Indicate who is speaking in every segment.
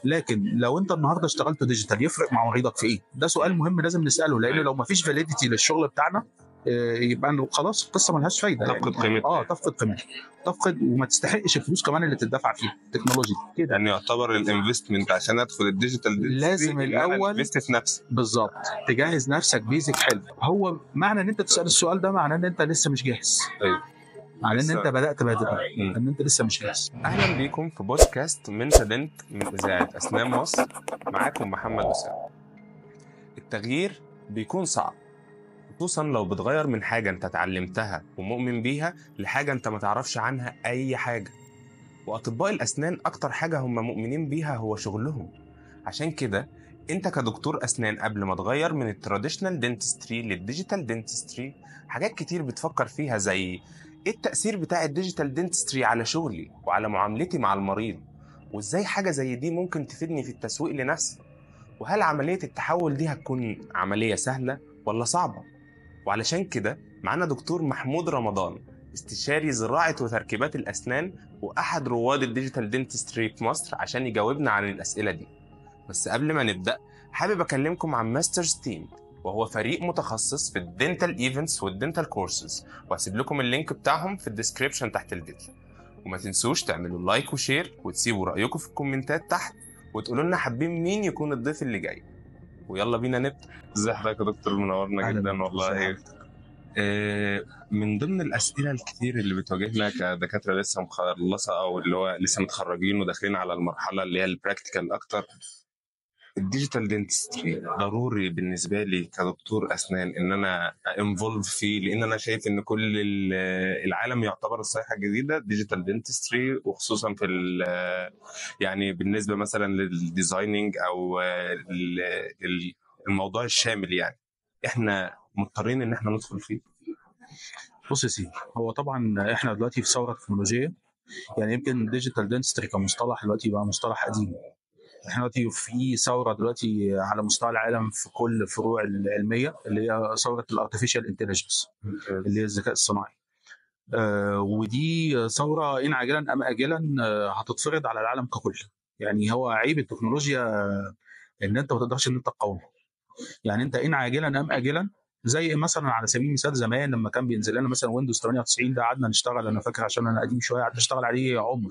Speaker 1: لكن لو انت النهارده اشتغلت ديجيتال يفرق مع مريضك في ايه؟ ده سؤال مهم لازم نساله لان لو ما فيش فاليديتي للشغل بتاعنا آه، يبقى خلاص القصه ملهاش فايده
Speaker 2: تفقد
Speaker 1: يعني
Speaker 2: قيمتها.
Speaker 1: اه تفقد قيمتها تفقد وما تستحقش الفلوس كمان اللي تدفع فيها التكنولوجي دي كده
Speaker 2: يعني يعتبر الانفستمنت عشان ادخل الديجيتال دي
Speaker 1: لازم الأول-
Speaker 2: انفست في نفسي
Speaker 1: بالظبط تجهز نفسك بيزك حلو هو معنى ان انت تسال السؤال ده معناه ان انت لسه مش جاهز
Speaker 2: ايوه
Speaker 1: معناه ان
Speaker 2: لسه-
Speaker 1: انت بدات بدري
Speaker 2: مم.
Speaker 1: ان انت لسه مش جاهز
Speaker 2: اهلا بيكم في بودكاست من تدنت من اذاعه اسنان مصر معاكم محمد اسامه التغيير بيكون صعب خصوصا لو بتغير من حاجه انت اتعلمتها ومؤمن بيها لحاجه انت ما تعرفش عنها اي حاجه واطباء الاسنان اكتر حاجه هم مؤمنين بيها هو شغلهم عشان كده انت كدكتور اسنان قبل ما تغير من التراديشنال دنتستري للديجيتال دنتستري حاجات كتير بتفكر فيها زي ايه التأثير بتاع الديجيتال دنتستري على شغلي وعلى معاملتي مع المريض وازاي حاجة زي دي ممكن تفيدني في التسويق لنفسي وهل عملية التحول دي هتكون عملية سهلة ولا صعبة وعلشان كده معانا دكتور محمود رمضان استشاري زراعة وتركيبات الأسنان وأحد رواد الديجيتال دنتستري في مصر عشان يجاوبنا عن الأسئلة دي بس قبل ما نبدأ حابب أكلمكم عن ماسترز تيم وهو فريق متخصص في الدنتال ايفنتس والدنتال كورسز وهسيب لكم اللينك بتاعهم في الديسكريبشن تحت الفيديو وما تنسوش تعملوا لايك وشير وتسيبوا رأيكم في الكومنتات تحت وتقولوا لنا حابين مين يكون الضيف اللي جاي ويلا بينا نبدأ ازي حضرتك يا دكتور منورنا
Speaker 1: أهلاً
Speaker 2: جدا
Speaker 1: بك.
Speaker 2: والله
Speaker 1: ازي
Speaker 2: آه، من ضمن الأسئلة الكتير اللي بتواجهنا كدكاترة لسه مخلصة أو اللي هو لسه متخرجين وداخلين على المرحلة اللي هي البراكتيكال أكتر الديجيتال دنتستري ضروري بالنسبه لي كدكتور اسنان ان انا انفولف فيه لان انا شايف ان كل ال- العالم يعتبر الصيحه الجديده ديجيتال دنتستري وخصوصا في ال- يعني بالنسبه مثلا للديزايننج او ال- ال- الموضوع الشامل يعني احنا مضطرين ان احنا ندخل فيه
Speaker 1: بص يا سيدي هو طبعا احنا دلوقتي في ثوره تكنولوجيه يعني يمكن ديجيتال دنستري كمصطلح دلوقتي بقى مصطلح قديم احنا دلوقتي في ثوره دلوقتي على مستوى العالم في كل الفروع العلميه اللي هي ثوره الارتفيشال انتليجنس اللي هي الذكاء الصناعي آه ودي ثوره ان عاجلا ام اجلا آه هتتفرض على العالم ككل يعني هو عيب التكنولوجيا آه، ان انت ما تقدرش ان انت تقاومها يعني انت ان عاجلا ام اجلا زي مثلا على سبيل المثال زمان لما كان بينزل لنا مثلا ويندوز 98 ده قعدنا نشتغل انا فاكر عشان انا قديم شويه قعدت اشتغل عليه عمر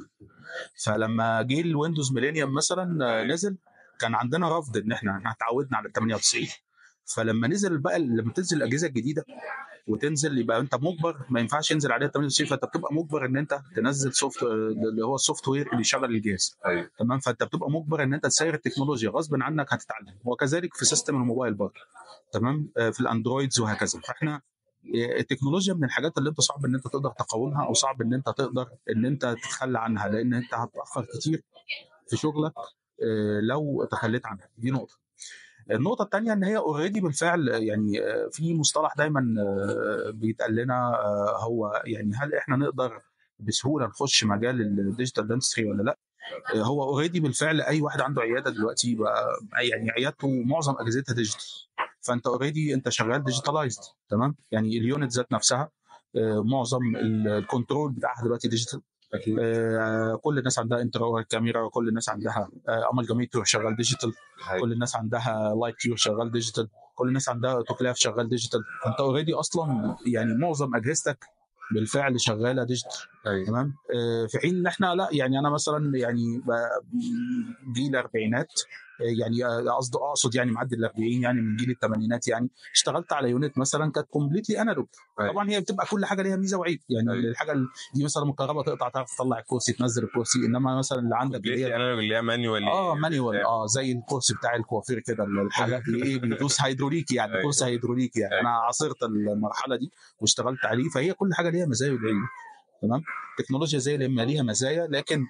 Speaker 1: فلما جه الويندوز ميلينيوم مثلا آه، نزل كان عندنا رفض ان احنا احنا اتعودنا على ال 98 فلما نزل بقى لما تنزل الاجهزه الجديده وتنزل يبقى انت مجبر ما ينفعش ينزل عليها 98 فانت بتبقى مجبر ان انت تنزل سوفت اللي هو السوفت وير اللي يشغل الجهاز
Speaker 2: ايوه
Speaker 1: تمام فانت بتبقى مجبر ان انت تسير التكنولوجيا غصب عنك هتتعلم وكذلك في سيستم الموبايل برضه تمام آه، في الاندرويدز وهكذا فاحنا آه، التكنولوجيا من الحاجات اللي انت صعب ان انت تقدر تقاومها او صعب ان انت تقدر ان انت تتخلى عنها لان انت هتتاخر كتير في شغلك آه، لو تخليت عنها دي نقطه النقطة الثانية إن هي اوريدي بالفعل يعني آه، في مصطلح دايما آه، بيتقال لنا آه، هو يعني هل احنا نقدر بسهولة نخش مجال الديجيتال دنتستري ولا لا؟ آه، هو اوريدي بالفعل أي واحد عنده عيادة دلوقتي بقى يعني عيادته معظم أجهزتها ديجيتال فأنت اوريدي أنت شغال ديجيتالايزد تمام؟ يعني اليونت ذات نفسها آه، معظم ال- الكنترول بتاعها دلوقتي ديجيتال
Speaker 2: اكيد
Speaker 1: آه، كل الناس عندها انترا كاميرا كل الناس عندها امالجاميتور شغال ديجيتال كل الناس عندها لايت كيور شغال ديجيتال كل الناس عندها اوتوكلاف شغال ديجيتال فانت اوريدي اصلا يعني معظم اجهزتك بالفعل شغاله ديجيتال
Speaker 2: ايوه
Speaker 1: تمام آه، في حين ان احنا لا يعني انا مثلا يعني ب- جيل الاربعينات آه، يعني آه، قصد اقصد يعني معدي ال 40 يعني من جيل الثمانينات يعني اشتغلت على يونت مثلا كانت كومبليتلي انالوج
Speaker 2: أيوة.
Speaker 1: طبعا هي بتبقى كل حاجه ليها ميزه وعيب يعني
Speaker 2: أيوة.
Speaker 1: الحاجه ال- دي مثلا الكهرباء تقطع تعرف تطلع الكرسي تنزل الكرسي انما مثلا اللي عندك اللي هي
Speaker 2: انا اللي هي مانيوال
Speaker 1: اه مانيوال اه زي الكرسي بتاع الكوافير كده اللي الحاجات اللي ايه بيدوس هيدروليكي يعني
Speaker 2: أيوة.
Speaker 1: كرسي هيدروليكي يعني انا عاصرت المرحله دي واشتغلت عليه فهي كل حاجه ليها مزايا وعيوب تمام التكنولوجيا زي لما ليها مزايا لكن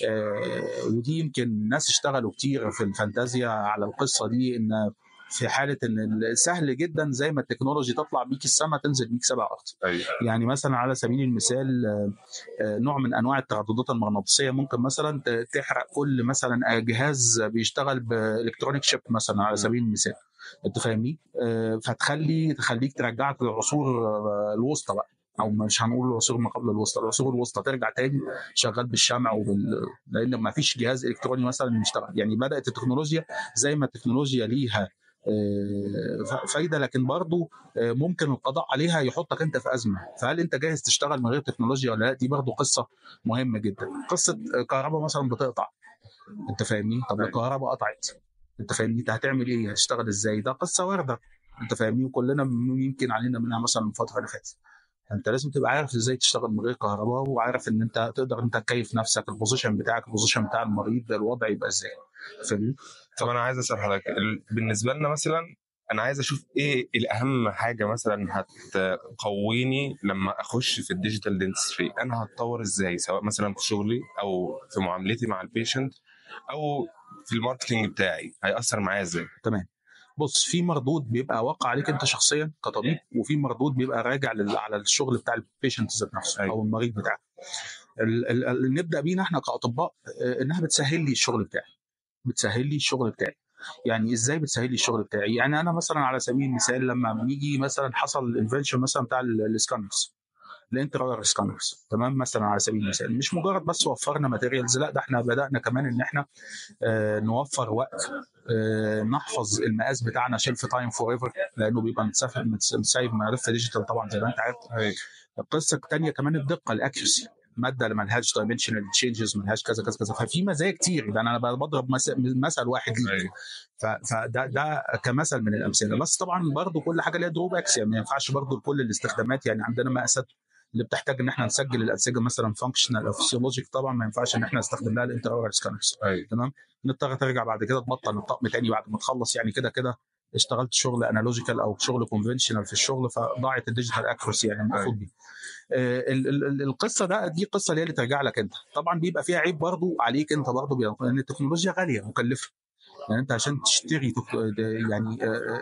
Speaker 1: آه ودي يمكن ناس اشتغلوا كتير في الفانتازيا على القصه دي ان في حاله ان سهل جدا زي ما التكنولوجي تطلع بيك السما تنزل بيك سبع ارض
Speaker 2: ايوه
Speaker 1: يعني مثلا على سبيل المثال آه، آه، نوع من انواع الترددات المغناطيسيه ممكن مثلا ت- تحرق كل مثلا جهاز بيشتغل بالكترونيك شيب مثلا على سبيل المثال انت فاهمني آه، فتخلي تخليك ترجعك للعصور آه، الوسطى بقى او مش هنقول العصور ما قبل الوسطى العصور الوسطى ترجع تاني شغال بالشمع وبال لان ما فيش جهاز الكتروني مثلا يشتغل يعني بدات التكنولوجيا زي ما التكنولوجيا ليها آه، فايده لكن برضه آه، ممكن القضاء عليها يحطك انت في ازمه فهل انت جاهز تشتغل من غير تكنولوجيا ولا لا دي برضه قصه مهمه جدا قصه كهرباء مثلا بتقطع انت فاهمني طب
Speaker 2: أيوة.
Speaker 1: الكهرباء قطعت انت فاهمني انت هتعمل ايه هتشتغل ازاي ده قصه وارده انت فاهمني وكلنا يمكن علينا منها مثلا الفتره اللي فاتت انت لازم تبقى عارف ازاي تشتغل من غير كهرباء وعارف ان انت تقدر انت تكيف نفسك البوزيشن بتاعك البوزيشن بتاع المريض الوضع يبقى ازاي فاهمني
Speaker 2: طب انا عايز اسال حضرتك ال- بالنسبه لنا مثلا انا عايز اشوف ايه الاهم حاجه مثلا هتقويني لما اخش في الديجيتال دنتستري انا هتطور ازاي سواء مثلا في شغلي او في معاملتي مع البيشنت او في الماركتنج بتاعي هيأثر معايا ازاي
Speaker 1: بص في مردود بيبقى واقع عليك انت شخصيا كطبيب وفي مردود بيبقى راجع لل- على الشغل بتاع البيشنت ذات نفسه
Speaker 2: أيوة.
Speaker 1: او المريض بتاعك ال- ال- ال- نبدا بينا احنا كاطباء آه، انها بتسهل لي الشغل بتاعي بتسهل لي الشغل بتاعي يعني ازاي بتسهل لي الشغل بتاعي يعني انا مثلا على سبيل المثال لما بنيجي مثلا حصل الانفنشن مثلا بتاع السكانرز الانتراير سكانرز تمام مثلا على سبيل المثال مش مجرد بس وفرنا ماتيريالز لا ده احنا بدانا كمان ان احنا آه، نوفر وقت آه، نحفظ المقاس بتاعنا شيلف تايم فور ايفر لانه بيبقى متسف- متس- متسايب ملف ديجيتال طبعا زي ما انت عارف القصه الثانيه كمان الدقه الاكيوسي ماده اللي ملهاش دايمنشنال تشينجز ملهاش كذا كذا كذا ففي مزايا كتير ده انا بضرب مثل, مثل واحد ليك
Speaker 2: أيوة.
Speaker 1: ف- فده ده كمثل من الامثله بس طبعا برضو كل حاجه ليها دروباكس يعني ما ينفعش برضو لكل الاستخدامات يعني عندنا مقاسات اللي بتحتاج ان احنا نسجل الانسجه مثلا فانكشنال او فيسيولوجيك طبعا ما ينفعش ان احنا نستخدم لها الانتراور سكانرز
Speaker 2: ايوه
Speaker 1: تمام نضطر ترجع بعد كده تبطل الطقم تاني بعد ما تخلص يعني كده كده اشتغلت شغل انالوجيكال او شغل كونفنشنال في الشغل فضاعت الديجيتال اكيورسي يعني المفروض دي آه، ال- ال- ال- القصه ده دي قصه اللي هي اللي ترجع لك انت طبعا بيبقى فيها عيب برضو عليك انت برضو بي- لان التكنولوجيا غاليه مكلفه يعني انت عشان تشتري تك- د- يعني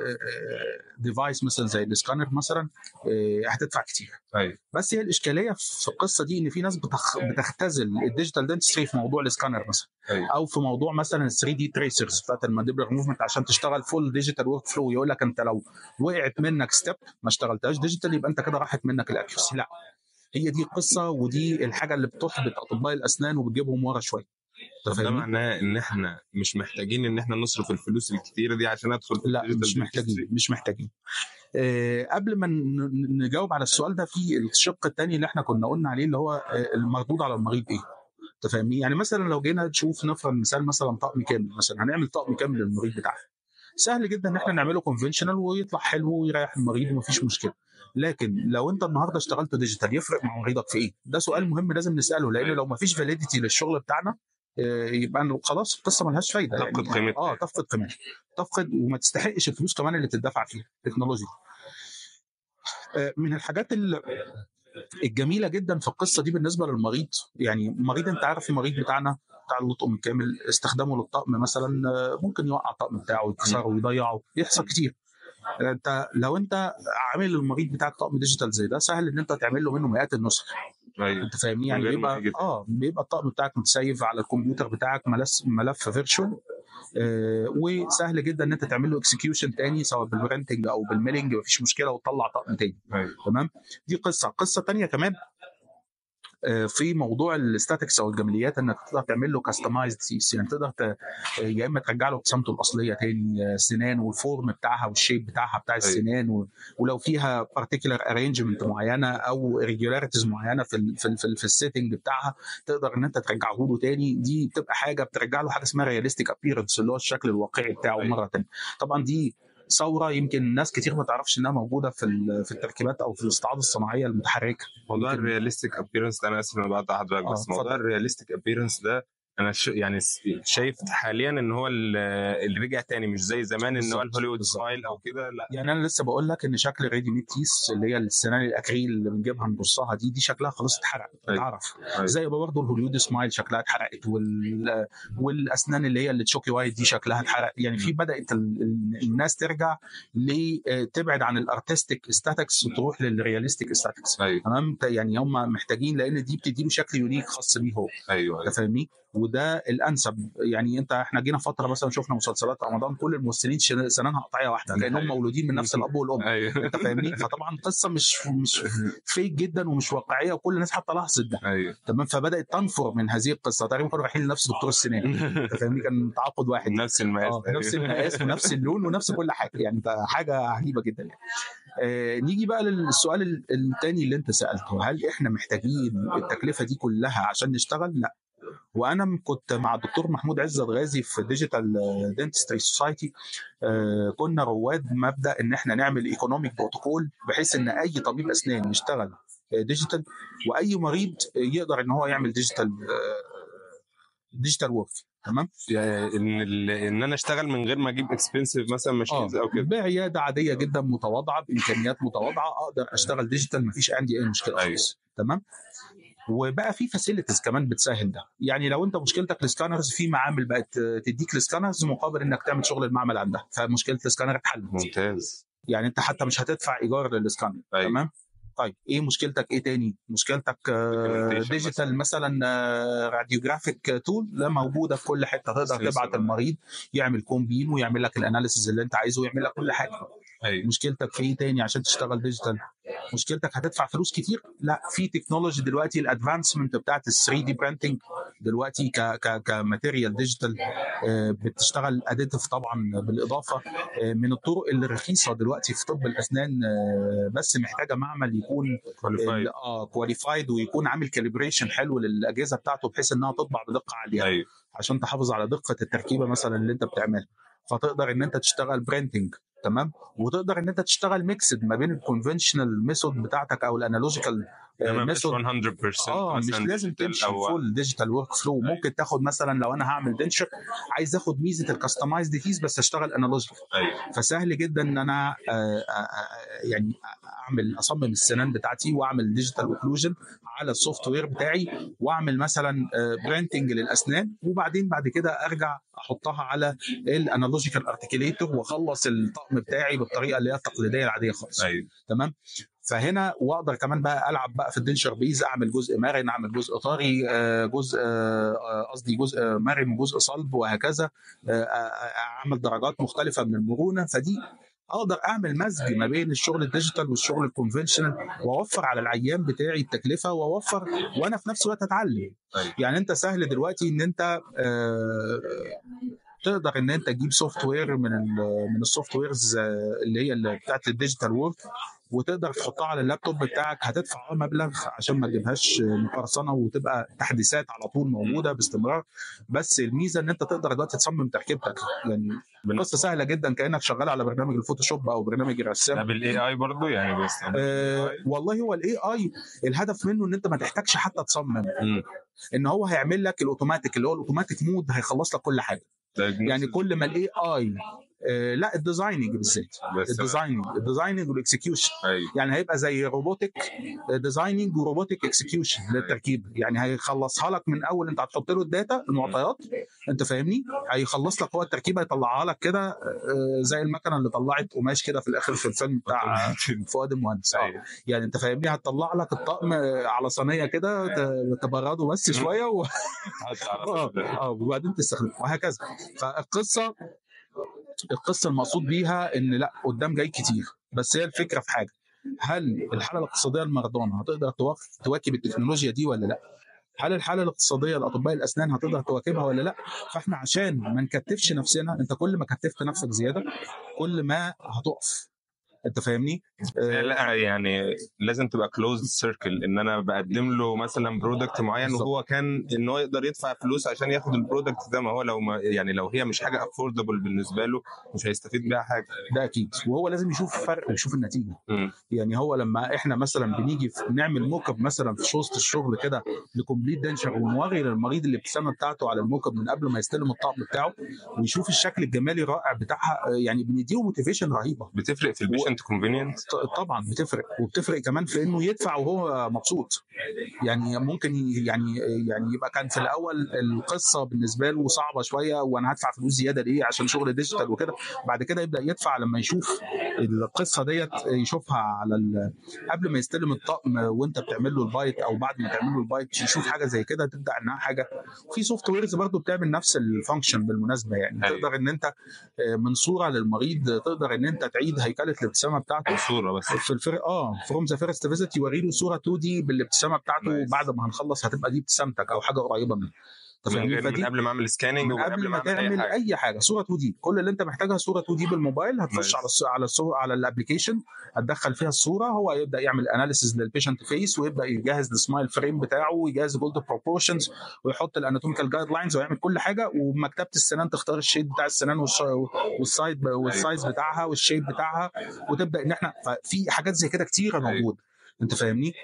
Speaker 1: ديفايس مثلا زي السكانر مثلا آه، هتدفع كتير
Speaker 2: ايوه
Speaker 1: بس هي الاشكاليه في القصه دي ان في ناس بتخ... بتختزل الديجيتال دنتستري في موضوع السكانر مثلا
Speaker 2: ايوه
Speaker 1: او في موضوع مثلا 3 دي تريسرز بتاعت المانديبلر موفمنت عشان تشتغل فول ديجيتال ورك فلو يقول لك انت لو وقعت منك ستيب ما اشتغلتهاش ديجيتال يبقى انت كده راحت منك الاكيوسي لا هي دي قصه ودي الحاجه اللي بتحبط اطباء الاسنان وبتجيبهم ورا شويه أنت
Speaker 2: ده
Speaker 1: فاهمني؟
Speaker 2: معناه ان احنا مش محتاجين ان احنا نصرف الفلوس الكتيره دي عشان ادخل في
Speaker 1: لا
Speaker 2: الديجيتال
Speaker 1: مش محتاجين مش محتاجين آه، قبل ما ن- نجاوب على السؤال ده في الشق الثاني اللي احنا كنا قلنا عليه اللي هو آه، المردود على المريض ايه انت فاهمني يعني مثلا لو جينا نشوف نفرض مثال مثلا طقم كامل مثلا هنعمل طقم كامل للمريض بتاعنا سهل جدا ان احنا نعمله كونفنشنال ويطلع حلو ويريح المريض ومفيش مشكله لكن لو انت النهارده اشتغلت ديجيتال يفرق مع مريضك في ايه؟ ده سؤال مهم لازم نساله لان لو مفيش فاليديتي للشغل بتاعنا آه، يبقى إنه خلاص القصه ملهاش فايده
Speaker 2: تفقد قيمتها.
Speaker 1: اه تفقد قيمتها تفقد وما تستحقش الفلوس كمان اللي تدفع فيها تكنولوجيا آه، من الحاجات ال- الجميله جدا في القصه دي بالنسبه للمريض يعني مريض انت عارف المريض بتاعنا بتاع اللطم الكامل استخدامه للطقم مثلا آه، ممكن يوقع الطقم بتاعه ويكسره ويضيعه يحصل كتير انت لو انت عامل المريض بتاعك طقم ديجيتال زي ده سهل ان انت تعمل له منه مئات النسخ
Speaker 2: ايوه
Speaker 1: انت فاهمني يعني
Speaker 2: من غير ما
Speaker 1: بيبقى
Speaker 2: تيجي ت-
Speaker 1: اه بيبقى الطقم بتاعك متسيف على الكمبيوتر بتاعك ملف ملف فيرتشوال آه وسهل جدا ان انت تعمل له اكسكيوشن تاني سواء بالبرنتنج او بالميلنج مفيش مشكله وتطلع طقم تاني
Speaker 2: ايوه
Speaker 1: تمام دي قصه قصه تانية كمان آه، في موضوع الاستاتكس او الجماليات انك تقدر تعمل له كاستمايزد سيس يعني تقدر ت... آه، يا اما ترجع له ابتسامته الاصليه تاني آه، السنان والفورم بتاعها والشيب بتاعها بتاع السنان و... ولو فيها بارتيكولار ارينجمنت معينه او ريجولاريتيز معينه في ال... في ال... في, ال... في السيتنج بتاعها تقدر ان انت ترجعه له تاني دي بتبقى حاجه بترجع له حاجه اسمها رياليستيك ابييرنس اللي هو الشكل الواقعي بتاعه
Speaker 2: أيوة.
Speaker 1: مره تانيه طبعا دي ثوره يمكن ناس كتير ما تعرفش انها موجوده في ال- في التركيبات او في الاستعاضه الصناعيه المتحركه
Speaker 2: موضوع
Speaker 1: يمكن-
Speaker 2: الرياليستيك ابييرنس ده انا اسف ان انا بقطع حضرتك
Speaker 1: آه،
Speaker 2: بس موضوع
Speaker 1: اتفضل.
Speaker 2: الرياليستيك ابييرنس ده انا ش... يعني س- شايف حاليا ان هو ال- اللي رجع تاني مش زي زمان ان هو
Speaker 1: بالظبط،
Speaker 2: الهوليوود
Speaker 1: بالظبط.
Speaker 2: سمايل او كده لا
Speaker 1: يعني انا لسه بقول لك ان شكل الريدي ميد تيس اللي هي السنان الاكريل اللي بنجيبها نبصها دي دي شكلها خلاص اتحرق
Speaker 2: أيوة.
Speaker 1: اتعرف
Speaker 2: أيوة.
Speaker 1: زي ما برضه الهوليود سمايل شكلها اتحرقت وال... والاسنان اللي هي اللي تشوكي وايت دي شكلها اتحرق يعني في بدات ال... ال- الناس ترجع ل تبعد عن الارتستيك استاتكس وتروح للرياليستيك استاتكس
Speaker 2: ايوه
Speaker 1: تمام يعني هم محتاجين لان دي بتدي له شكل يونيك خاص بيه هو
Speaker 2: ايوه
Speaker 1: انت فاهمني وده الانسب يعني انت احنا جينا فتره مثلا شفنا مسلسلات رمضان كل الممثلين شن- سنانها قطعيه واحده كانهم
Speaker 2: أيوة.
Speaker 1: مولودين من نفس الاب والام
Speaker 2: ايوه
Speaker 1: انت فاهمني فطبعا قصه مش مش فيك جدا ومش واقعيه وكل الناس حتى لاحظت ده
Speaker 2: ايوه
Speaker 1: تمام فبدات تنفر من هذه القصه تقريبا كانوا رايحين لنفس دكتور السنان انت فاهمني كان تعاقد واحد
Speaker 2: نفس المقاس
Speaker 1: اه نفس المقاس ونفس اللون ونفس كل حاجه يعني ده حاجه عجيبه جدا يعني. آه نيجي بقى للسؤال ال- التاني اللي انت سالته هل احنا محتاجين التكلفه دي كلها عشان نشتغل؟ لا وانا كنت مع الدكتور محمود عزت غازي في ديجيتال دنتستري سوسايتي كنا رواد مبدا ان احنا نعمل ايكونوميك بروتوكول بحيث ان اي طبيب اسنان يشتغل ديجيتال واي مريض يقدر ان هو يعمل ديجيتال ديجيتال ورك تمام
Speaker 2: يعني ان ال- ان انا اشتغل من غير ما اجيب اكسبنسيف مثلا ماشينز او كده
Speaker 1: بعياده عاديه جدا متواضعه بامكانيات متواضعه اقدر اشتغل ديجيتال مفيش عندي اي مشكله
Speaker 2: أيوة.
Speaker 1: خالص تمام وبقى في فاسيلتيز كمان بتسهل ده يعني لو انت مشكلتك السكانرز في معامل بقت تديك السكانرز مقابل انك تعمل شغل المعمل عندها فمشكله السكانر اتحلت
Speaker 2: ممتاز
Speaker 1: يعني انت حتى مش هتدفع ايجار للسكانر
Speaker 2: أيوة.
Speaker 1: تمام طيب ايه مشكلتك ايه تاني مشكلتك
Speaker 2: Documentation
Speaker 1: ديجيتال مثلا راديوجرافيك تول ده موجوده في كل حته تقدر
Speaker 2: سلسلة.
Speaker 1: تبعت المريض يعمل كومبين ويعمل لك الاناليسيز اللي انت عايزه ويعمل لك كل حاجه
Speaker 2: ايوه
Speaker 1: مشكلتك في ايه تاني عشان تشتغل ديجيتال مشكلتك هتدفع فلوس كتير لا في تكنولوجي دلوقتي الادفانسمنت بتاعت ال 3 دي برينتنج دلوقتي ك ك كماتيريال ديجيتال بتشتغل اديتيف طبعا بالاضافه آه، من الطرق اللي رخيصه دلوقتي في طب الاسنان آه، بس محتاجه معمل يكون
Speaker 2: كواليفايد
Speaker 1: اه كواليفايد ويكون عامل كاليبريشن حلو للاجهزه بتاعته بحيث انها تطبع بدقه عاليه
Speaker 2: ايوه
Speaker 1: عشان تحافظ على دقه التركيبه مثلا اللي انت بتعملها فتقدر ان انت تشتغل برينتنج تمام وتقدر ان انت تشتغل ميكسد ما بين الكونفنشنال ميثود بتاعتك او الانالوجيكال
Speaker 2: انما مش
Speaker 1: ميثود
Speaker 2: 100%
Speaker 1: اه مش
Speaker 2: مثلاً
Speaker 1: لازم
Speaker 2: digital
Speaker 1: تمشي
Speaker 2: أو-
Speaker 1: فول ديجيتال ورك فلو ممكن تاخد مثلا لو انا هعمل دنشر عايز اخد ميزه الكستمايزد كيز بس اشتغل انالوجيكال
Speaker 2: ايوه
Speaker 1: فسهل جدا ان انا آه، آه، آه، يعني اعمل اصمم السنان بتاعتي واعمل ديجيتال اوكلوجن على السوفت وير بتاعي واعمل مثلا برينتنج للاسنان وبعدين بعد كده ارجع احطها على الانالوجيكال ارتكيليتور واخلص الطقم بتاعي بالطريقه اللي هي التقليديه العاديه خالص
Speaker 2: ايوه
Speaker 1: تمام فهنا واقدر كمان بقى العب بقى في الدنشر بيز اعمل جزء مرن اعمل جزء طري آه، جزء آه، آه، قصدي جزء مرن وجزء صلب وهكذا آه، آه، اعمل درجات مختلفه من المرونه فدي اقدر اعمل مزج ما بين الشغل الديجيتال والشغل الكونفنشنال واوفر على العيان بتاعي التكلفه واوفر وانا في نفس الوقت اتعلم
Speaker 2: أيوة.
Speaker 1: يعني انت سهل دلوقتي ان انت آه، تقدر ان انت تجيب سوفت وير من ال من السوفت ويرز اللي هي اللي بتاعت الديجيتال وورك وتقدر تحطها على اللابتوب بتاعك هتدفع اه مبلغ عشان ما تجيبهاش مقرصنه وتبقى تحديثات على طول موجوده باستمرار بس الميزه ان انت تقدر دلوقتي تصمم تركيبتك يعني قصه سهله جدا كانك شغال على برنامج الفوتوشوب او برنامج الرسام
Speaker 2: ده بالاي اي برضه يعني بس
Speaker 1: آه والله هو الاي اي الهدف منه ان انت ما تحتاجش حتى تصمم
Speaker 2: مم.
Speaker 1: ان هو هيعمل لك الاوتوماتيك اللي هو الاوتوماتيك مود هيخلص لك كل حاجه يعني كل ما الاي اي آه لا الديزايننج بالذات
Speaker 2: بس
Speaker 1: الديزايننج الديزايننج والاكسكيوشن
Speaker 2: ايوه
Speaker 1: يعني هيبقى زي روبوتك ديزايننج وروبوتك اكسكيوشن للتركيب يعني هيخلصها لك من اول انت هتحط له الداتا المعطيات انت فاهمني هيخلص لك هو التركيبه يطلعها لك كده آه، زي المكنه اللي طلعت قماش كده في الاخر في الفيلم بتاع فؤاد المهندس اه
Speaker 2: أيوة.
Speaker 1: يعني انت فاهمني هتطلع لك الطقم آه، على صينيه كده ت- تبرده بس شويه و... اه اه وبعدين تستخدمه وهكذا فالقصه القصه المقصود بيها ان لا قدام جاي كتير بس هي الفكره في حاجه هل الحاله الاقتصاديه المرضانه هتقدر تواك- تواكب التكنولوجيا دي ولا لا؟ هل الحاله الاقتصاديه لاطباء الاسنان هتقدر تواكبها ولا لا؟ فاحنا عشان ما نكتفش نفسنا انت كل ما كتفت نفسك زياده كل ما هتقف انت فاهمني؟ آه،
Speaker 2: لا يعني لازم تبقى كلوز سيركل ان انا بقدم له مثلا برودكت معين
Speaker 1: بالظبط.
Speaker 2: وهو كان ان هو يقدر يدفع فلوس عشان ياخد البرودكت ده ما هو لو ما يعني لو هي مش حاجه افوردبل بالنسبه له مش هيستفيد بيها حاجه
Speaker 1: ده اكيد وهو لازم يشوف فرق ويشوف النتيجه
Speaker 2: مم.
Speaker 1: يعني هو لما احنا مثلا بنيجي في نعمل موك اب مثلا في وسط الشغل كده لكومبليت دنشر ونوري للمريض الابتسامه بتاعته على الموك اب من قبل ما يستلم الطقم بتاعه ويشوف الشكل الجمالي الرائع بتاعها آه، يعني بنديله موتيفيشن رهيبه
Speaker 2: بتفرق في البيشنت بيشنت كونفينينت
Speaker 1: ط- طبعا بتفرق وبتفرق كمان في انه يدفع وهو مبسوط يعني ممكن ي- يعني يعني يبقى كان في الاول القصه بالنسبه له صعبه شويه وانا هدفع فلوس زياده ليه عشان شغل ديجيتال وكده بعد كده يبدا يدفع لما يشوف القصه ديت يشوفها على ال... قبل ما يستلم الطقم وانت بتعمل له البايت او بعد ما تعمل له البايت يشوف حاجه زي كده تبدا انها حاجه في سوفت ويرز برضه بتعمل نفس الفانكشن بالمناسبه يعني
Speaker 2: أيوة.
Speaker 1: تقدر ان انت آه، من صوره للمريض تقدر ان انت تعيد هيكله الابتسامه بتاعته
Speaker 2: صوره بس
Speaker 1: في الفرق اه فروم ذا فيرست فيزيت يوري له صوره 2 دي بالابتسامه بتاعته
Speaker 2: Nice.
Speaker 1: بعد ما هنخلص هتبقى دي ابتسامتك او حاجه قريبه منها أنت
Speaker 2: من,
Speaker 1: فاهمني؟
Speaker 2: غير من
Speaker 1: فدي
Speaker 2: قبل ما اعمل سكاننج
Speaker 1: من قبل ما تعمل
Speaker 2: حاجه
Speaker 1: اي حاجه صوره 2 دي كل اللي انت محتاجها صوره 2 دي بالموبايل هتخش
Speaker 2: Nice.
Speaker 1: على الص- على الصور على الابلكيشن هتدخل فيها الصوره هو يبدا يعمل اناليسيز للبيشنت فيس ويبدا يجهز السمايل فريم بتاعه ويجهز جولد بروبورشنز ويحط الاناتوميكال جايد لاينز ويعمل كل حاجه ومكتبه السنان تختار الشيد بتاع السنان والش- والسايد والسايز بتاعها والشيب بتاعها وتبدا ان احنا ففي حاجات زي كده كتيره
Speaker 2: أيوة.
Speaker 1: موجوده انت فاهمني؟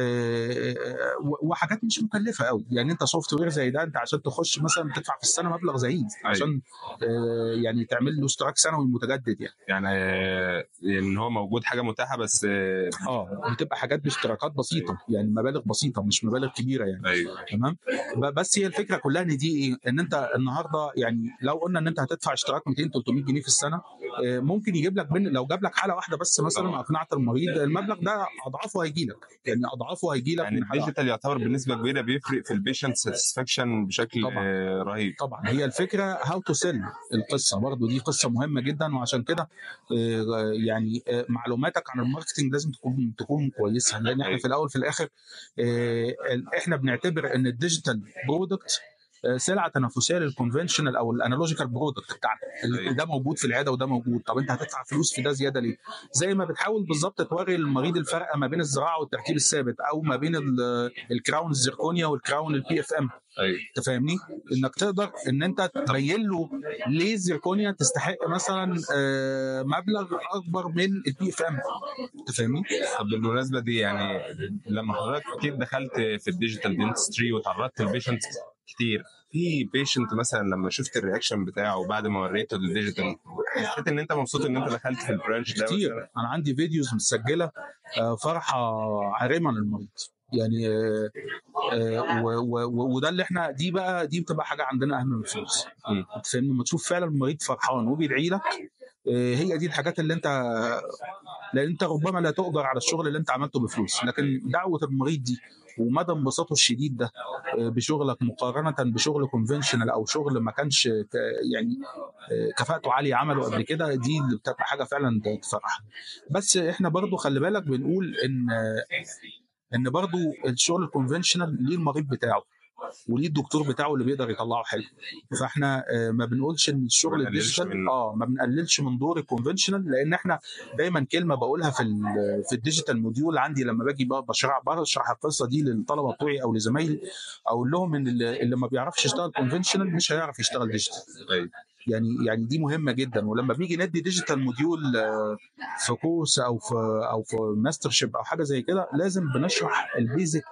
Speaker 1: آه، و- وحاجات مش مكلفه قوي يعني انت سوفت وير زي ده انت عشان تخش مثلا تدفع في السنه مبلغ زهيد عشان آه، يعني تعمل له اشتراك سنوي متجدد يعني
Speaker 2: يعني آه، ان هو موجود حاجه متاحه بس آه،
Speaker 1: اه بتبقى حاجات باشتراكات بسيطه يعني مبالغ بسيطه مش مبالغ كبيره يعني
Speaker 2: ايوه
Speaker 1: تمام ب- بس هي الفكره كلها ان دي ايه ان انت النهارده يعني لو قلنا ان انت هتدفع اشتراك 200 300 جنيه في السنه آه، ممكن يجيب لك من لو جاب لك حاله واحده بس مثلا اقنعت المريض المبلغ ده اضعافه هيجي لك يعني اضعافه هيجي لك
Speaker 2: يعني
Speaker 1: من حاله واحدة.
Speaker 2: الديجيتال يعتبر بنسبه كبيره بيفرق في البيشنت ساتسفاكشن بشكل
Speaker 1: طبعاً.
Speaker 2: آه، رهيب
Speaker 1: طبعا هي الفكره هاو تو سيل القصه برضو دي قصه مهمه جدا وعشان كده آه، يعني آه، معلوماتك عن الماركتنج لازم تكون تكون كويسه لان احنا
Speaker 2: أيوة.
Speaker 1: في الاول في الاخر آه، احنا بنعتبر ان الديجيتال برودكت سلعه تنافسيه للكونفنشنال او الانالوجيكال برودكت بتاعنا اللي
Speaker 2: أيوة.
Speaker 1: ده موجود في العياده وده موجود طب انت هتدفع فلوس في ده زياده ليه زي ما بتحاول بالظبط توري للمريض الفرق ما بين الزراعه والتركيب الثابت او ما بين ال- الكراون الزركونيا والكراون البي اف ام
Speaker 2: ايوه
Speaker 1: انت فاهمني انك تقدر ان انت تبين له ليه الزركونيا تستحق مثلا آه، مبلغ اكبر من البي اف ام انت فاهمني
Speaker 2: طب بالمناسبه دي يعني لما حضرتك اكيد دخلت في الديجيتال دنتستري وتعرضت للبيشنت كتير في بيشنت مثلا لما شفت الرياكشن بتاعه بعد ما وريته الديجيتال حسيت ان انت مبسوط ان انت دخلت في البرانش ده
Speaker 1: كتير
Speaker 2: مثلاً؟
Speaker 1: انا عندي فيديوز متسجله آه، فرحه عارمه للمريض يعني آه، آه، و- و- و- وده اللي احنا دي بقى دي بتبقى حاجه عندنا اهم من الفلوس
Speaker 2: مم.
Speaker 1: انت فاهمني لما تشوف فعلا المريض فرحان وبيدعي لك آه، هي دي الحاجات اللي انت لان انت ربما لا تقدر على الشغل اللي انت عملته بفلوس لكن دعوه المريض دي ومدى انبساطه الشديد ده آه، بشغلك مقارنه بشغل كونفنشنال او شغل ما كانش ك- يعني آه، كفاءته عاليه عمله قبل كده دي اللي بتبقى حاجه فعلا تفرح بس احنا برضو خلي بالك بنقول ان ان برضو الشغل الكونفنشنال ليه المريض بتاعه وليه الدكتور بتاعه اللي بيقدر يطلعه حلو فاحنا آه، ما بنقولش ان الشغل
Speaker 2: ما بنقللش
Speaker 1: الديجيتال
Speaker 2: منه.
Speaker 1: اه ما بنقللش من دور الكونفنشنال لان احنا دايما كلمه بقولها في ال- في الديجيتال موديول عندي لما باجي بقى بشرح بشرح القصه دي للطلبه بتوعي او لزمايلي اقول لهم ان اللي اللي ما بيعرفش يشتغل كونفنشنال مش هيعرف يشتغل ديجيتال
Speaker 2: أيوة.
Speaker 1: يعني يعني دي مهمه جدا ولما بنيجي ندي ديجيتال موديول آه، في كورس او في او في ماستر شيب او حاجه زي كده لازم بنشرح البيزك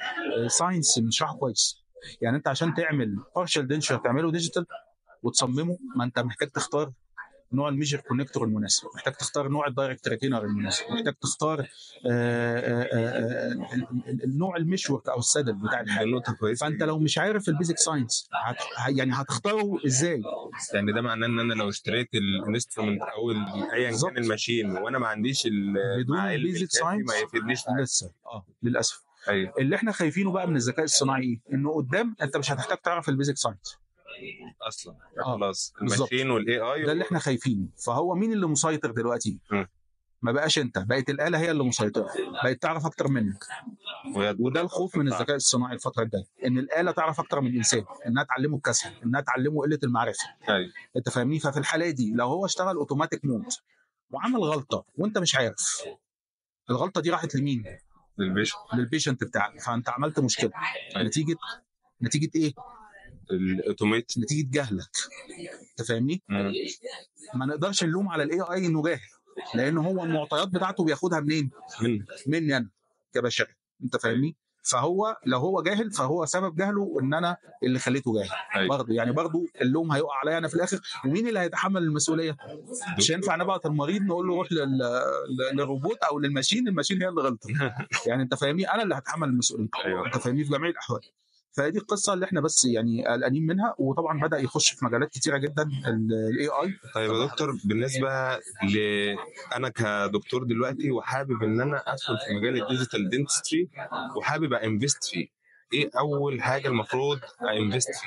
Speaker 1: ساينس بنشرحه كويس يعني انت عشان تعمل بارشال دنشر تعمله ديجيتال وتصممه ما انت محتاج تختار نوع الميجر كونكتور المناسب محتاج تختار نوع الدايركت ريتينر المناسب محتاج تختار آه، آه، آه، ال- ال- النوع المشورك او السدل بتاع
Speaker 2: دي
Speaker 1: الحاجه
Speaker 2: نقطه كويسه
Speaker 1: فانت لو مش عارف البيزك ساينس هت... يعني هتختاره ازاي
Speaker 2: يعني ده معناه ان انا لو اشتريت الانسترومنت او ال- ايا
Speaker 1: بالظبط.
Speaker 2: كان الماشين وانا ما عنديش ال-
Speaker 1: بدون
Speaker 2: مع علم
Speaker 1: البيزك
Speaker 2: الكافي
Speaker 1: ساينس
Speaker 2: ما يفيدنيش حاجة.
Speaker 1: لسه اه للاسف
Speaker 2: ايوه
Speaker 1: اللي احنا خايفينه بقى من الذكاء الصناعي ايه؟ انه قدام انت مش هتحتاج تعرف البيزك ساينس
Speaker 2: اصلا
Speaker 1: آه،
Speaker 2: خلاص
Speaker 1: بالظبط.
Speaker 2: الماشين والاي اي
Speaker 1: ده اللي احنا خايفينه فهو مين اللي مسيطر دلوقتي؟
Speaker 2: م.
Speaker 1: ما بقاش انت بقت الاله هي اللي مسيطره بقت تعرف اكتر منك وده الخوف من الذكاء الصناعي الفتره الجايه ان الاله تعرف اكتر من الانسان انها تعلمه الكسل انها تعلمه قله المعرفه
Speaker 2: ايوه
Speaker 1: انت فاهمني ففي الحاله دي لو هو اشتغل اوتوماتيك مود وعمل غلطه وانت مش عارف الغلطه دي راحت لمين؟
Speaker 2: البيشن
Speaker 1: للبيشنت بتاعك فانت عملت مشكله
Speaker 2: أيوة.
Speaker 1: نتيجه نتيجه ايه؟
Speaker 2: الاوتوميت
Speaker 1: نتيجه جهلك انت فاهمني؟
Speaker 2: مم.
Speaker 1: ما نقدرش نلوم على الاي اي انه جاهل لان هو المعطيات بتاعته بياخدها منين؟
Speaker 2: من
Speaker 1: مني انا كبشري انت فاهمني؟ فهو لو هو جاهل فهو سبب جهله ان انا اللي خليته جاهل
Speaker 2: أيوة.
Speaker 1: برضه يعني برضه اللوم هيقع عليا انا في الاخر ومين اللي هيتحمل المسؤوليه؟ مش هينفع نبعت المريض نقول له روح لل... لل- للروبوت او للماشين الماشين هي اللي غلطت يعني انت فاهمني انا اللي هتحمل المسؤوليه
Speaker 2: ايوه
Speaker 1: انت فاهمني في جميع الاحوال فدي القصه اللي احنا بس يعني قلقانين منها وطبعا بدا يخش في مجالات كتيره جدا الاي اي
Speaker 2: طيب يا دكتور بالنسبه ل انا كدكتور دلوقتي وحابب ان انا ادخل في مجال الديجيتال دنتستري وحابب انفست فيه ايه اول حاجه المفروض انفست فيه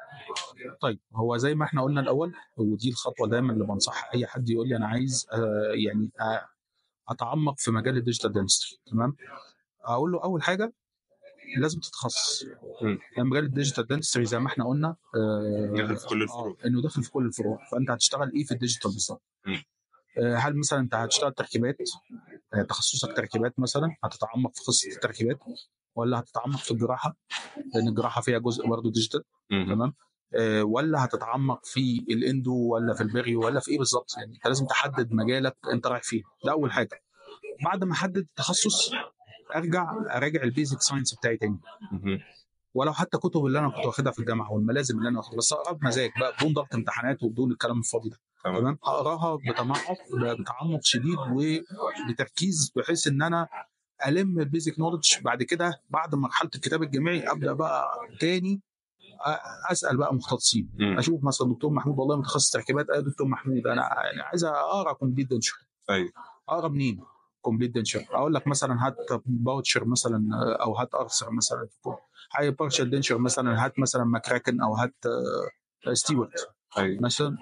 Speaker 1: طيب هو زي ما احنا قلنا الاول ودي الخطوه دايما اللي بنصح اي حد يقول لي انا عايز آه يعني آه اتعمق في مجال الديجيتال دنستري تمام اقول له اول حاجه لازم تتخصص
Speaker 2: مم.
Speaker 1: يعني مجال الديجيتال دنستري زي ما احنا قلنا آه
Speaker 2: داخل في كل الفروع.
Speaker 1: آه، انه داخل في كل الفروع فانت هتشتغل ايه في الديجيتال بالظبط
Speaker 2: مم.
Speaker 1: آه، هل مثلا انت هتشتغل تركيبات آه، تخصصك تركيبات مثلا هتتعمق في قصه التركيبات ولا هتتعمق في الجراحه لان الجراحه فيها جزء برضه ديجيتال
Speaker 2: مهم.
Speaker 1: تمام آه، ولا هتتعمق في الاندو ولا في البريو ولا في ايه بالظبط يعني انت لازم تحدد مجالك انت رايح فيه ده اول حاجه بعد ما احدد التخصص ارجع اراجع البيزك ساينس بتاعي تاني
Speaker 2: مهم.
Speaker 1: ولو حتى كتب اللي انا كنت واخدها في الجامعه والملازم اللي انا واخدها بس اقراها بمزاج بقى بدون ضغط امتحانات وبدون الكلام الفاضي ده
Speaker 2: تمام
Speaker 1: تمام اقراها بتمعق بتعمق شديد وبتركيز بحيث ان انا الم البيزك نولج بعد كده بعد مرحله الكتاب الجامعي ابدا بقى تاني أ- اسال بقى مختصين
Speaker 2: مم.
Speaker 1: اشوف مثلا دكتور محمود والله متخصص تركيبات ايه دكتور محمود انا يعني عايز اقرا كومبليت دنشر
Speaker 2: ايوه
Speaker 1: اقرا منين؟ كومبليت دنشر اقول لك مثلا هات باوتشر مثلا او هات ارثر مثلا هاي بارشال دنشر مثلا هات مثلا ماكراكن او هات آه، ستيوارت
Speaker 2: ايوه
Speaker 1: مثلا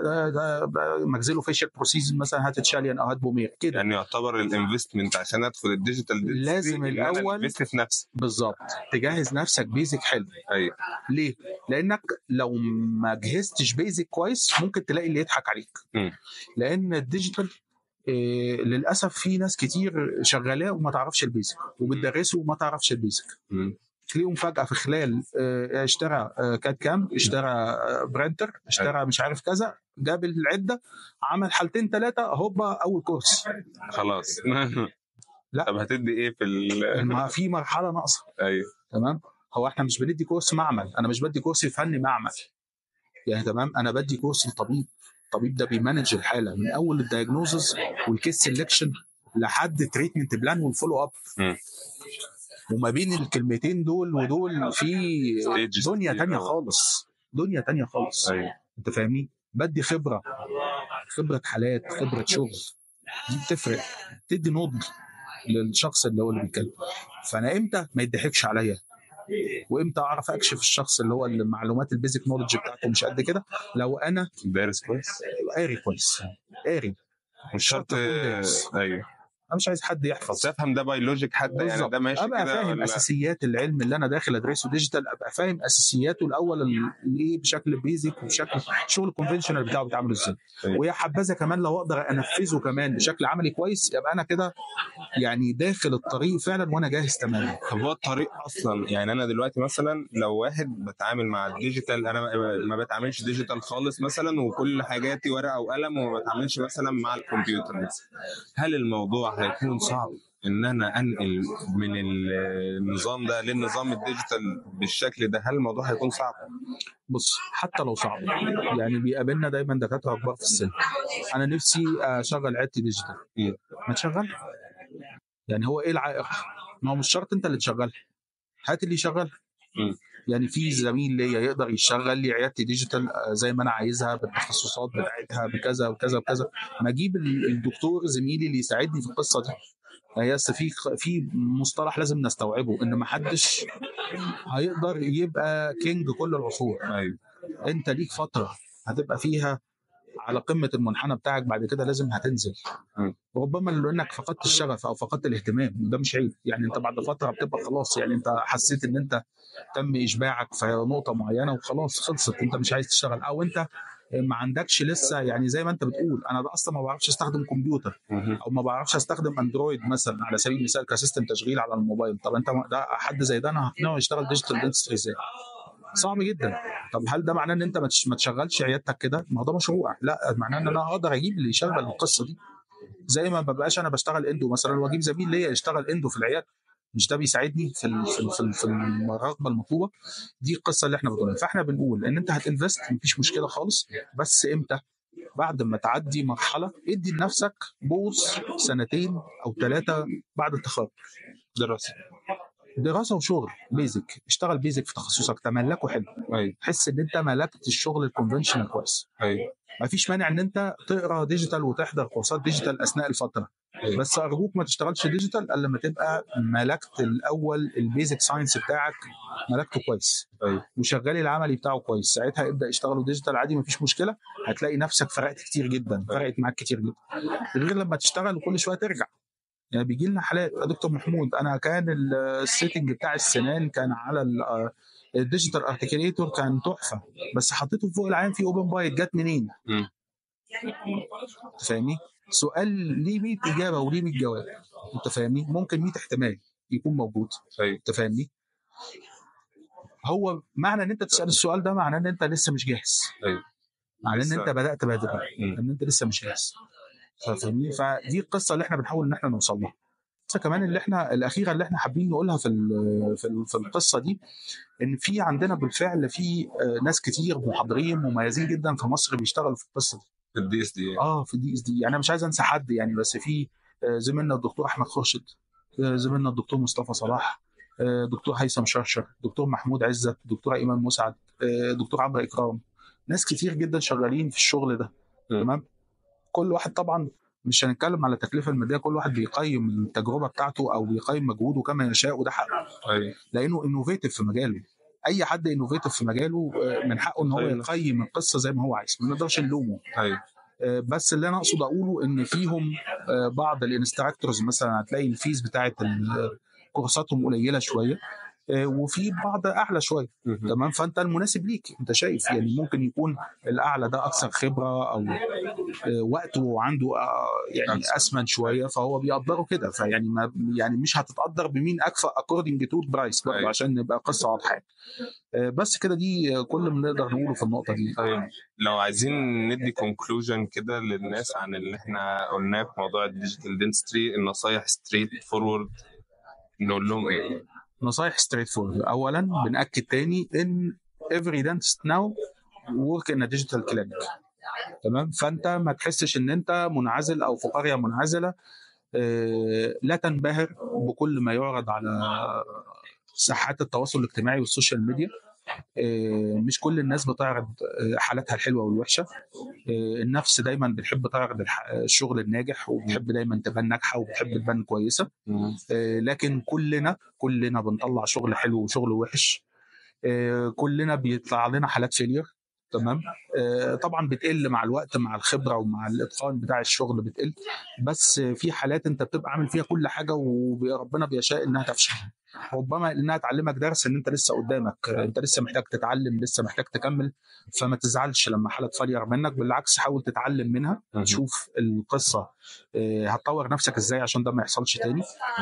Speaker 1: ماكزيلو فيشل بروسيس مثلا هات تشاليان او هات بومير كده
Speaker 2: يعني يعتبر الانفستمنت عشان ادخل الديجيتال dentistry
Speaker 1: لازم
Speaker 2: إن أنا
Speaker 1: الأول-
Speaker 2: انفست في نفسي
Speaker 1: بالظبط تجهز نفسك بيزك حلو
Speaker 2: ايوه
Speaker 1: ليه؟ لانك لو ما جهزتش بيزك كويس ممكن تلاقي اللي يضحك عليك
Speaker 2: مم.
Speaker 1: لان الديجيتال إيه للاسف في ناس كتير شغالاه وما تعرفش البيزك وبتدرسه وما تعرفش البيزك
Speaker 2: مم.
Speaker 1: تلاقيهم فجاه في خلال آه، اشترى آه، كاد كام اشترى آه، برينتر اشترى مش عارف كذا جاب العده عمل حالتين ثلاثه هوبا اول كورس
Speaker 2: خلاص
Speaker 1: لا.
Speaker 2: طب هتدي ايه في ال
Speaker 1: ما في مرحله ناقصه
Speaker 2: ايوه
Speaker 1: تمام هو احنا مش بندي كورس معمل انا مش بدي كورس فني معمل يعني تمام انا بدي كورس لطبيب الطبيب ده بيمانج الحاله من اول الدايجنوزز والكيس سelection لحد تريتمنت بلان والفولو اب
Speaker 2: مم.
Speaker 1: وما بين الكلمتين دول ودول في
Speaker 2: Stages
Speaker 1: دنيا
Speaker 2: كتير.
Speaker 1: تانية خالص دنيا تانية خالص
Speaker 2: ايوه
Speaker 1: انت فاهمني بدي خبره خبره حالات خبره شغل دي بتفرق تدي نضج للشخص اللي هو اللي بيتكلم فانا امتى ما يضحكش عليا وامتى اعرف اكشف الشخص اللي هو المعلومات البيزك نولج بتاعته مش قد كده لو انا
Speaker 2: دارس كويس
Speaker 1: قاري كويس قاري
Speaker 2: مش شرط
Speaker 1: أكون دارس.
Speaker 2: ايوه
Speaker 1: انا مش عايز حد يحفظ
Speaker 2: بس افهم ده بيولوجيك حتى يعني
Speaker 1: بالظبط.
Speaker 2: ده ماشي
Speaker 1: ابقى
Speaker 2: كده
Speaker 1: فاهم
Speaker 2: ولا-
Speaker 1: اساسيات العلم اللي انا داخل ادرسه ديجيتال ابقى فاهم اساسياته الاول ال- الايه بشكل بيزك وبشكل شغل الكونفنشنال بتاعه بيتعمل ازاي
Speaker 2: أيوة.
Speaker 1: ويا حبذا كمان لو اقدر انفذه كمان بشكل عملي كويس يبقى انا كده يعني داخل الطريق فعلا وانا جاهز تماما
Speaker 2: طب هو الطريق اصلا يعني انا دلوقتي مثلا لو واحد بتعامل مع الديجيتال انا ما- ما بتعاملش ديجيتال خالص مثلا وكل حاجاتي ورقه وقلم وما بتعاملش مثلا مع الكمبيوتر مثلا هل الموضوع هيكون صعب ان انا انقل من النظام ده للنظام الديجيتال بالشكل ده هل الموضوع هيكون صعب؟
Speaker 1: بص حتى لو صعب يعني بيقابلنا دايما دكاتره كبار في السن انا نفسي اشغل عيادتي ديجيتال
Speaker 2: مم.
Speaker 1: ما تشغل يعني هو ايه العائق؟ ما هو مش شرط انت اللي تشغلها هات اللي يشغلها
Speaker 2: مم.
Speaker 1: يعني في زميل ليا يقدر يشغل لي عيادتي ديجيتال آه، زي ما انا عايزها بالتخصصات بتاعتها بكذا وكذا وكذا ما اجيب ال- الدكتور زميلي اللي يساعدني في القصه دي هي بس في في مصطلح لازم نستوعبه ان ما حدش هيقدر يبقى كينج كل العصور
Speaker 2: ايوه
Speaker 1: انت ليك فتره هتبقى فيها على قمه المنحنى بتاعك بعد كده لازم هتنزل
Speaker 2: م.
Speaker 1: ربما لانك فقدت الشغف او فقدت الاهتمام ده مش عيب يعني انت بعد فتره بتبقى خلاص يعني انت حسيت ان انت تم اشباعك في نقطه معينه وخلاص خلصت انت مش عايز تشتغل او انت ما عندكش لسه يعني زي ما انت بتقول انا ده اصلا ما بعرفش استخدم كمبيوتر
Speaker 2: مهم.
Speaker 1: او ما بعرفش استخدم اندرويد مثلا على سبيل المثال كسيستم تشغيل على الموبايل طب انت ده حد زي ده انا هقنعه يشتغل ديجيتال دنتستري ازاي صعب جدا طب هل ده معناه ان انت ما تش- ما تشغلش عيادتك كده ما هو ده مشروع لا معناه ان انا اقدر اجيب اللي يشغل القصه دي زي ما ببقاش انا بشتغل اندو مثلا واجيب زميل ليا يشتغل اندو في العياده مش ده بيساعدني في ال- في ال- في ال- في الرغبه المطلوبه دي القصه اللي احنا بنقولها فاحنا بنقول ان انت هتنفست مفيش مشكله خالص بس امتى بعد ما تعدي مرحله ادي لنفسك بوز سنتين او ثلاثه بعد التخرج
Speaker 2: دراسه
Speaker 1: دراسه وشغل بيزك اشتغل بيزك في تخصصك تملكه حلو
Speaker 2: ايوه
Speaker 1: تحس ان انت ملكت الشغل الكونفنشنال كويس
Speaker 2: ايوه
Speaker 1: ما فيش مانع ان انت تقرا ديجيتال وتحضر كورسات ديجيتال اثناء الفتره
Speaker 2: أيوة.
Speaker 1: بس ارجوك ما تشتغلش ديجيتال الا لما تبقى ملكت الاول البيزك ساينس بتاعك ملكته كويس
Speaker 2: ايوه
Speaker 1: وشغال العملي بتاعه كويس ساعتها ابدا اشتغلوا ديجيتال عادي مفيش مشكله هتلاقي نفسك فرقت كتير جدا فرقت معاك كتير جدا غير لما تشتغل وكل شويه ترجع يعني بيجي لنا حالات يا دكتور محمود انا كان ال- السيتنج بتاع السنان كان على ال- آه، الديجيتال ارتكليتور كان تحفه بس حطيته فوق العين في اوبن بايت جت منين؟
Speaker 2: مم.
Speaker 1: انت فاهمني؟ سؤال ليه 100 اجابه وليه 100 جواب انت فاهمني؟ ممكن 100 احتمال يكون موجود
Speaker 2: ايوه
Speaker 1: انت فاهمني؟ هو معنى ان انت تسال السؤال ده معناه ان انت لسه مش جاهز
Speaker 2: ايوه
Speaker 1: معناه ان
Speaker 2: لسه-
Speaker 1: انت بدات بدري
Speaker 2: مم.
Speaker 1: ان انت لسه مش جاهز فاهمني فدي القصه اللي احنا بنحاول ان احنا نوصل لها القصه كمان اللي احنا الاخيره اللي احنا حابين نقولها في ال- في ال- في القصه دي ان في عندنا بالفعل في آه، ناس كتير محاضرين مميزين جدا في مصر بيشتغلوا في القصه دي
Speaker 2: الدي اس دي
Speaker 1: اه في الدي اس دي يعني انا مش عايز انسى حد يعني بس في آه، زميلنا الدكتور احمد خورشيد آه، زميلنا الدكتور مصطفى صلاح آه، دكتور هيثم شرشر دكتور محمود عزت دكتور ايمن مسعد آه، دكتور عمرو اكرام ناس كتير جدا شغالين في الشغل ده
Speaker 2: م.
Speaker 1: تمام كل واحد طبعا مش هنتكلم على التكلفه الماديه كل واحد بيقيم التجربه بتاعته او بيقيم مجهوده كما يشاء وده حقه
Speaker 2: ايوه
Speaker 1: لانه انوفيتيف في مجاله اي حد انوفيتيف في مجاله آه، من حقه ان هو
Speaker 2: أيوة.
Speaker 1: يقيم القصه زي ما هو عايز ما نقدرش نلومه
Speaker 2: ايوه
Speaker 1: آه، بس اللي انا اقصد اقوله ان فيهم آه، بعض الانستراكتورز مثلا هتلاقي الفيز بتاعت ال- كورساتهم قليله شويه آه، وفي بعض اعلى شويه
Speaker 2: مم.
Speaker 1: تمام فانت المناسب ليك انت شايف يعني ممكن يكون الاعلى ده اكثر خبره او آه، وقته عنده آه، يعني
Speaker 2: أكثر.
Speaker 1: اسمن شويه فهو بيقدره كده فيعني ما يعني مش هتتقدر بمين اكفأ اكوردنج تو برايس برضه
Speaker 2: أيوة.
Speaker 1: عشان نبقى قصه واضحه آه، بس كده دي آه، كل ما نقدر نقوله في النقطه دي
Speaker 2: طيب لو عايزين ندي كونكلوجن كده للناس عن اللي احنا قلناه في موضوع الديجيتال دينستري النصايح ستريت فورورد نقول لهم ايه؟
Speaker 1: نصايح ستريت فورد اولا بناكد تاني ان every dentist now work in a digital clinic تمام فانت ما تحسش ان انت منعزل او في قريه منعزله آه، لا تنبهر بكل ما يعرض على ساحات التواصل الاجتماعي والسوشيال ميديا آه، مش كل الناس بتعرض آه، حالاتها الحلوه والوحشه آه، النفس دايما بتحب تعرض الح- الشغل الناجح وبتحب دايما تبان ناجحه وبتحب تبان كويسه آه، لكن كلنا كلنا بنطلع شغل حلو وشغل وحش آه، كلنا بيطلع لنا حالات فيلير تمام آه، طبعا بتقل مع الوقت مع الخبره ومع الاتقان بتاع الشغل بتقل بس في حالات انت بتبقى عامل فيها كل حاجه وربنا بيشاء انها تفشل ربما انها تعلمك درس ان انت لسه قدامك آه، انت لسه محتاج تتعلم لسه محتاج تكمل فما تزعلش لما حاله تفلير منك بالعكس حاول تتعلم منها تشوف القصه آه، هتطور نفسك ازاي عشان ده ما يحصلش تاني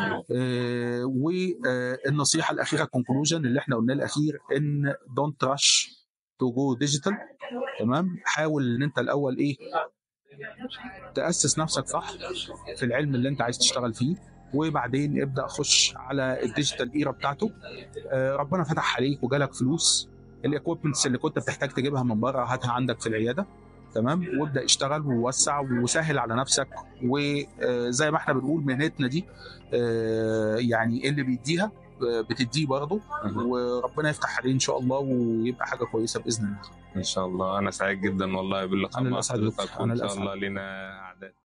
Speaker 1: والنصيحه الاخيره الكونكلوجن اللي احنا قلناه الاخير ان دونت رش تو جو ديجيتال تمام حاول ان انت الاول ايه تاسس نفسك صح في العلم اللي انت عايز تشتغل فيه وبعدين ابدا خش على الديجيتال ايرا بتاعته آه، ربنا فتح عليك وجالك فلوس الاكويبمنتس اللي كنت بتحتاج تجيبها من بره هاتها عندك في العياده تمام وابدا اشتغل ووسع وسهل على نفسك وزي ما احنا بنقول مهنتنا دي آه، يعني اللي بيديها آه، بتديه برضه وربنا يفتح عليه ان شاء الله ويبقى حاجه كويسه باذن الله
Speaker 2: ان شاء الله انا سعيد جدا والله باللقاء
Speaker 1: أنا
Speaker 2: مع
Speaker 1: الأسعد بك.
Speaker 2: حضرتك
Speaker 1: أنا
Speaker 2: وان شاء
Speaker 1: الأسعد.
Speaker 2: الله لنا اعداد